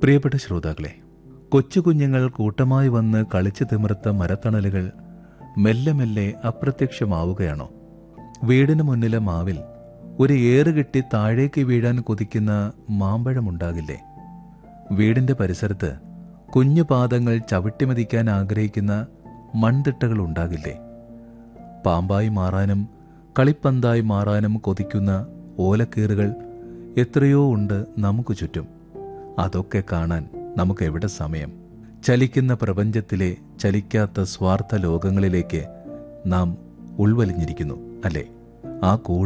പ്രിയപ്പെട്ട ശ്രോതാക്കളെ കൊച്ചു കുഞ്ഞുങ്ങൾ കൂട്ടമായി വന്ന് കളിച്ചു തിമിർത്ത മരത്തണലുകൾ മെല്ലെ മെല്ലെ അപ്രത്യക്ഷമാവുകയാണോ വീടിന് മുന്നിലെ മാവിൽ ഒരു ഏറ് കെട്ടി താഴേക്ക് വീഴാൻ കൊതിക്കുന്ന മാമ്പഴമുണ്ടാകില്ലേ വീടിന്റെ പരിസരത്ത് കുഞ്ഞു പാദങ്ങൾ ചവിട്ടിമതിക്കാൻ ആഗ്രഹിക്കുന്ന മൺതിട്ടകൾ ഉണ്ടാകില്ലേ പാമ്പായി മാറാനും കളിപ്പന്തായി മാറാനും കൊതിക്കുന്ന ഓലക്കീറുകൾ എത്രയോ ഉണ്ട് നമുക്ക് ചുറ്റും അതൊക്കെ കാണാൻ നമുക്ക് എവിടെ സമയം ചലിക്കുന്ന പ്രപഞ്ചത്തിലെ ചലിക്കാത്ത സ്വാർത്ഥ ലോകങ്ങളിലേക്ക് നാം ഉൾവലിഞ്ഞിരിക്കുന്നു അല്ലേ ആ കൂടെ